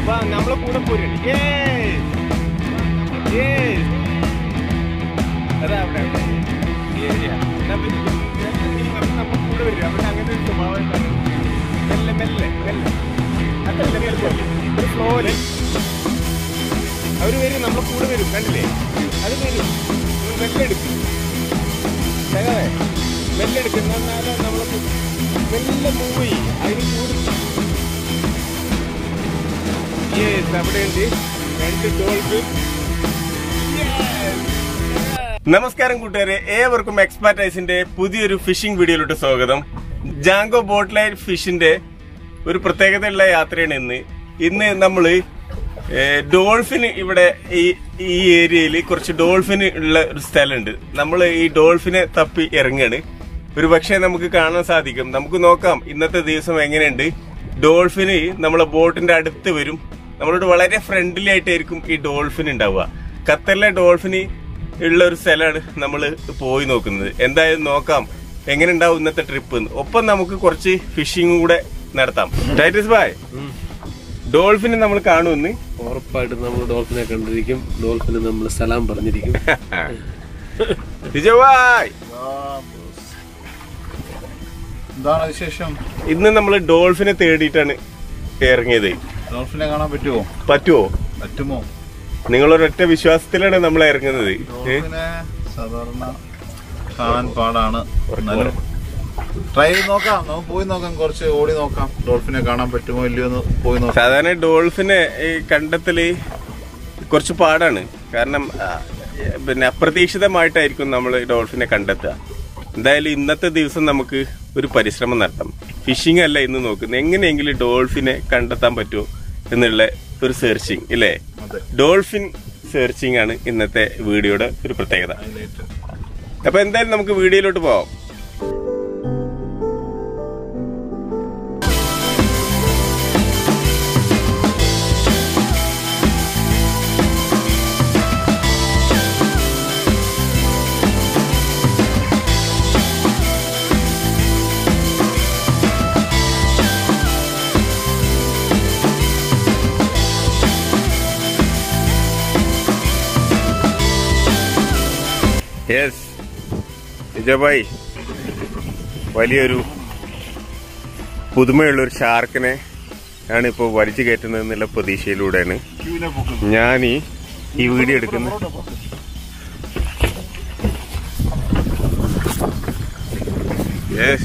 വാ നമ്മളെ കൂടെ പോരുണ്ട് അതാ അവിടെ അവിടെ. Yeah, yeah. എന്നാ പിന്നെ ഈ നമ്മൾ നമ്മുടെ കൂടെ വരും അവിടെ അങ്ങനെ ഒരു സ്വഭാവം മെല്ലെ മെല്ലെ മെല്ലെ അതല്ല മെല്ലെ ഒരു ഫ്ലോയില് അവര് വരും നമ്മളെ കൂടെ വരും കണ്ടില്ലേ അത് വരും നിങ്ങൾ മെല്ലെ എടുക്കും ചകവേ മെല്ലെ എടുക്കും എന്നാലും നമ്മളെ കൂ- മെല്ലെ മൂവ് ചെയ്യും അതിന് കൂടി യെസ് അവിടെയുണ്ട് രണ്ട് ഡോൾഫിൻ നമസ്കാരം കൂട്ടുകാരെ ഏവർക്കും എക്സ്പാർട്ടൈസിന്റെ പുതിയൊരു ഫിഷിംഗ് വീഡിയോയിലോട്ട് സ്വാഗതം ജാങ്കോ ബോട്ട് ലൈൻ ഫിഷിന്റെ ഒരു പ്രത്യേകതയുള്ള യാത്രയാണ് ഇന്ന് ഇന്ന് നമ്മള് ഡോൾഫിൻ ഇവിടെ ഈ ഈ ഏരിയയിൽ കുറച്ച് ഡോൾഫിൻ ഉള്ള ഒരു സ്ഥലമുണ്ട് നമ്മൾ ഈ ഡോൾഫിനെ തപ്പി ഇറങ്ങുകയാണ് ഒരു പക്ഷേ നമുക്ക് കാണാൻ സാധിക്കും നമുക്ക് നോക്കാം ഇന്നത്തെ ദിവസം എങ്ങനെയുണ്ട് ഡോൾഫിന് നമ്മളെ ബോട്ടിന്റെ അടുത്ത് വരും നമ്മളോട് വളരെ ഫ്രണ്ട്ലി ആയിട്ടായിരിക്കും ഈ ഡോൾഫിൻ ഉണ്ടാവുക ഖത്തറിലെ ഡോൾഫിന് ഉള്ള ഒരു സ്ഥലമാണ് നമ്മൾ പോയി നോക്കുന്നത് എന്തായാലും നോക്കാം എങ്ങനെ ഉണ്ടാവും ഇന്നത്തെ ട്രിപ്പ് ഒപ്പം നമുക്ക് കുറച്ച് ഫിഷിംഗ് കൂടെ നടത്താം ടൈറ്റസ് ബായ് ഡോൾഫിനെ നമ്മൾ കാണുമെന്ന് ഉറപ്പായിട്ടും നമ്മൾ ഡോൾഫിനെ കണ്ടിരിക്കും ഡോൾഫിന് നമ്മൾ സലാം പറഞ്ഞിരിക്കും വിജയ് ബായ് എന്താണ് വിശേഷം ഇന്ന് നമ്മൾ ഡോൾഫിനെ തേടിയിട്ടാണ് ഇറങ്ങിയത് ഡോൾഫിനെ കാണാൻ പറ്റുമോ പറ്റുമോ പറ്റുമോ നിങ്ങളൊരൊറ്റ വിശ്വാസത്തിലാണ് നമ്മൾ ഇറങ്ങുന്നത് ഏ? ഡോൾഫിനെ സാധാരണ കാണാൻ പാടാണ് എന്നാലും ട്രൈ ചെയ്ത് നോക്കാം നമുക്ക് പോയി നോക്കാം കുറച്ച് ഓടി നോക്കാം ഡോൾഫിനെ കാണാൻ പറ്റുമോ ഇല്ലയോ എന്ന് പോയി നോക്കാം സാധാരണ ഡോൾഫിനെ ഈ കണ്ടെത്തല് കുറച്ച് പാടാണ് കാരണം ആ, പിന്നെ അപ്രതീക്ഷിതമായിട്ടായിരിക്കും നമ്മൾ ഡോൾഫിനെ കണ്ടെത്തുക എന്തായാലും ഇന്നത്തെ ദിവസം നമുക്ക് ഒരു പരിശ്രമം നടത്താം ഫിഷിംഗ് അല്ല ഇന്ന് നോക്കുന്നത് എങ്ങനെയെങ്കിലും ഡോൾഫിനെ കണ്ടെത്താൻ പറ്റുമോ എന്നുള്ള ഒരു സെർച്ചിങ് ഇല്ലേ അതെ ഡോൾഫിൻ സെർച്ചിങ് ആണ് ഇന്നത്തെ വീഡിയോയുടെ ഒരു പ്രത്യേകത ഹൈലൈറ്റ് അപ്പൊ എന്തായാലും നമുക്ക് വീഡിയോയിലോട്ട് പോവാം യെസ് വിജയഭായ് വലിയൊരു പുതുമയുള്ള ഒരു ഷാർക്കിനെ ആണ് ഇപ്പോൾ വലിച്ചു കയറ്റുന്നത് എന്നുള്ള പ്രതീക്ഷയിലൂടെയാണ് ഞാൻ ഈ ഈ വീഡിയോ എടുക്കുന്നത് യെസ്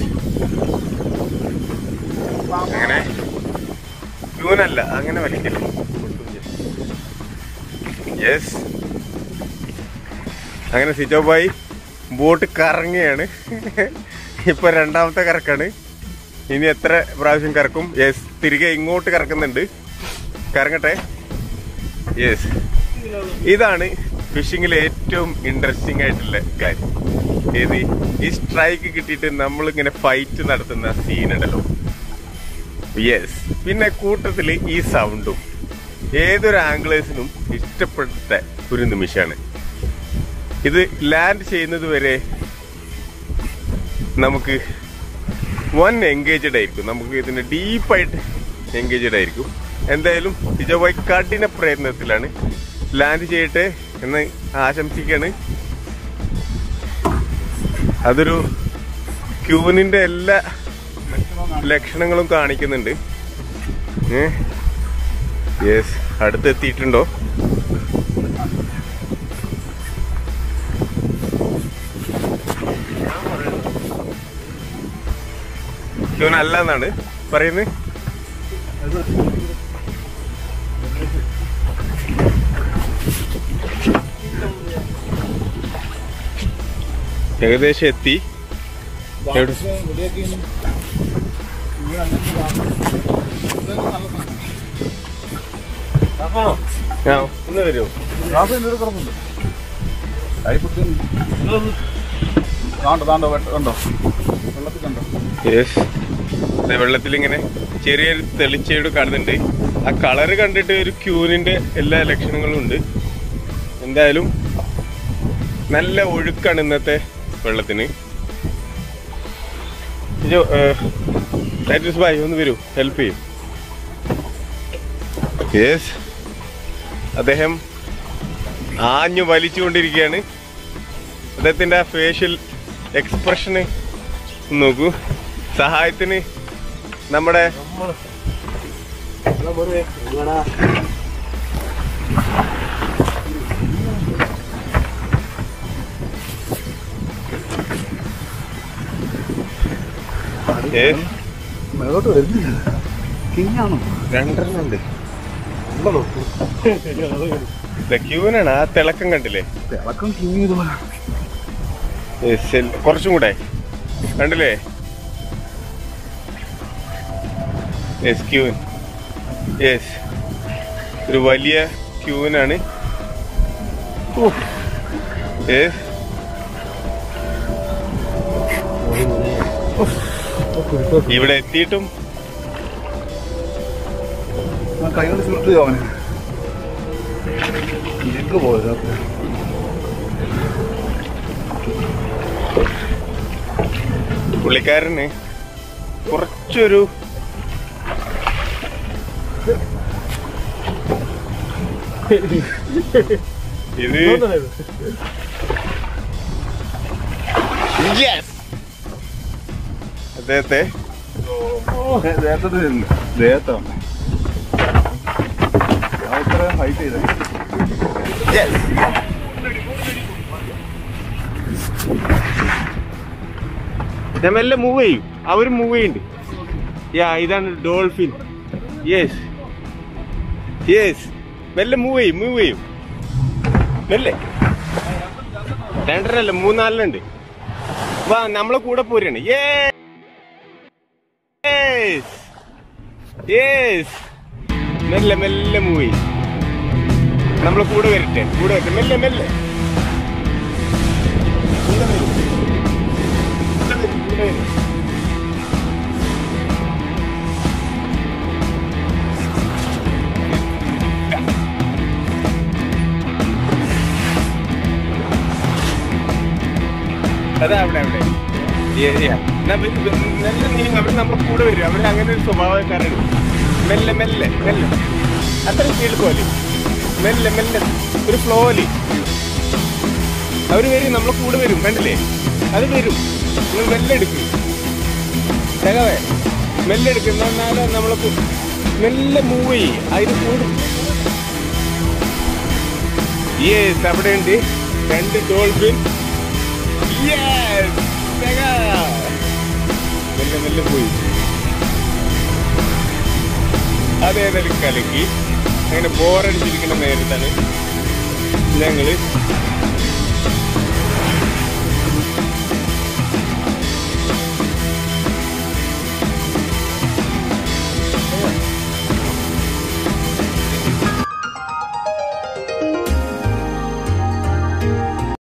അങ്ങനെ ക്യൂനല്ല അങ്ങനെ വലിക്കല്ലോ യെസ് അങ്ങനെ സിജോ ഭായി ബോട്ട് കറങ്ങുകയാണ് ഇപ്പൊ രണ്ടാമത്തെ കറക്കാണ് ഇനി എത്ര പ്രാവശ്യം കറക്കും യെസ് തിരികെ ഇങ്ങോട്ട് കറക്കുന്നുണ്ട് കറങ്ങട്ടെ യെസ് ഇതാണ് ഫിഷിങ്ങിൽ ഏറ്റവും ഇൻട്രസ്റ്റിംഗ് ആയിട്ടുള്ള കാര്യം ഏത് ഈ സ്ട്രൈക്ക് കിട്ടിയിട്ട് നമ്മളിങ്ങനെ ഫൈറ്റ് നടത്തുന്ന സീൻ ഉണ്ടല്ലോ യെസ് പിന്നെ കൂട്ടത്തിൽ ഈ സൗണ്ടും ഏതൊരു ആംഗ്ലേഴ്സിനും ഇഷ്ടപ്പെട്ട ഒരു നിമിഷമാണ് ഇത് ലാൻഡ് ചെയ്യുന്നത് വരെ നമുക്ക് വൺ എൻഗേജഡ് ആയിരിക്കും നമുക്ക് ഇതിന് ഡീപ്പായിട്ട് എൻഗേജഡ് ആയിരിക്കും എന്തായാലും ഇജോബായി കഠിന പ്രയത്നത്തിലാണ് ലാൻഡ് ചെയ്യട്ടെ എന്ന് ആശംസിക്കാണ് അതൊരു ക്യൂനിന്റെ എല്ലാ ലക്ഷണങ്ങളും കാണിക്കുന്നുണ്ട് യെസ് അടുത്തെത്തിയിട്ടുണ്ടോ ക്യൂൻ അല്ല എന്നാണ് പറയുന്നത് ഏകദേശം എത്തി എവിടെ ആ ഒന്ന് വരുമോ താണ്ടോ താണ്ടോ വെട്ട- കണ്ടോ വെള്ളത്തിൽ കണ്ടോ യെസ് വെള്ളത്തിൽ ഇങ്ങനെ ചെറിയൊരു തെളിച്ചയോട് കാണുന്നുണ്ട് ആ കളറ് കണ്ടിട്ട് ഒരു ക്യൂനിന്റെ എല്ലാ ലക്ഷണങ്ങളും ഉണ്ട് എന്തായാലും നല്ല ഒഴുക്കാണ് ഇന്നത്തെ വെള്ളത്തിന് ടൈറ്റസ് ബായ് ഒന്ന് വരൂ ഹെൽപ്പ് ചെയ്യും യെസ് അദ്ദേഹം ആഞ്ഞു വലിച്ചുകൊണ്ടിരിക്കുകയാണ് അദ്ദേഹത്തിന്റെ ആ ഫേഷ്യൽ എക്സ്പ്രഷന് നോക്കൂ സഹായത്തിന് നമ്മുടെ Yes. മേലോട്ട് വരുന്നില്ല കിങ്ങാണോ രണ്ടെണ്ണം ഉണ്ട് ക്യൂനാണ് ആ തിളക്കം കണ്ടില്ലേ തിളക്കം കിങ് ചെയ്തു Yes, ശരി. കുറച്ചും കൂടെ കണ്ടില്ലേ യെസ് ക്യൂൻ യെസ് ഒരു വലിയ ക്യൂനാണ് യെസ് ഇവിടെ എത്തിയിട്ടും കൈ കൊണ്ട് ഷൂട്ട് ചെയ്തു അവന് എഗ് പോയത് പുള്ളിക്കാരന് കുറച്ചൊരു ഇത് Yes! അദ്ദേഹത്തെ ദേഹത്തോട്ട് ദേഹത്താണ് ഞാൻ ഇത്ര ഹൈറ്റ് ചെയ്തേ ഞാൻ മെല്ലെ മൂവ് ചെയ്യും അവര് മൂവ് ചെയ്യുന്നുണ്ട് യാ ഇതാണ് ഡോൾഫിൻ യെസ് യെസ് മെല്ലെ മൂവ് ചെയ്യും മൂവ് ചെയ്യും മെല്ലെ രണ്ടരല്ല മൂന്നാലിനുണ്ട് വാ നമ്മളെ കൂടെ പോരാണ് യേസ് യേസ് മെല്ലെ മെല്ലെ മൂവ് ചെയ്യും നമ്മളെ കൂടെ വരട്ടെ കൂടെ വരട്ടെ മെല്ലെ മെല്ലെ കൂടെ വരും കൂടെ വരും കൂടെ വരും അതാ അവിടെ അവിടെ Yeah, yeah. എന്നാ വരും, വരും. നല്ല നീ അവർ നമ്മുടെ കൂടെ വരും അവർ അങ്ങനെ ഒരു സ്വഭാവക്കാരാണ് മെല്ലെ മെല്ലെ മെല്ലെ അത്ര സ്പീഡ് പോലെ മെല്ലെ മെല്ലെ ഒരു ഫ്ലോലി അവർ വരും നമ്മളെ കൂടെ വരും കണ്ടില്ലേ അത് വരും നിങ്ങൾ മെല്ലെ എടുക്കും തകവേ മെല്ലെ എടുക്കും എന്നാലും നമ്മളെ കൂ- മെല്ലെ മൂവ് ചെയ്യും അതിന് കൂടും യേസ് അവിടെ ഉണ്ട് രണ്ട് ഡോൾഫിൻ യെസ് മെല്ലെ മെല്ലെ പോയി അതേതായാലും കലക്കി അങ്ങനെ ബോറടിച്ചിരിക്കുന്ന നേരത്താണ് ഞങ്ങള്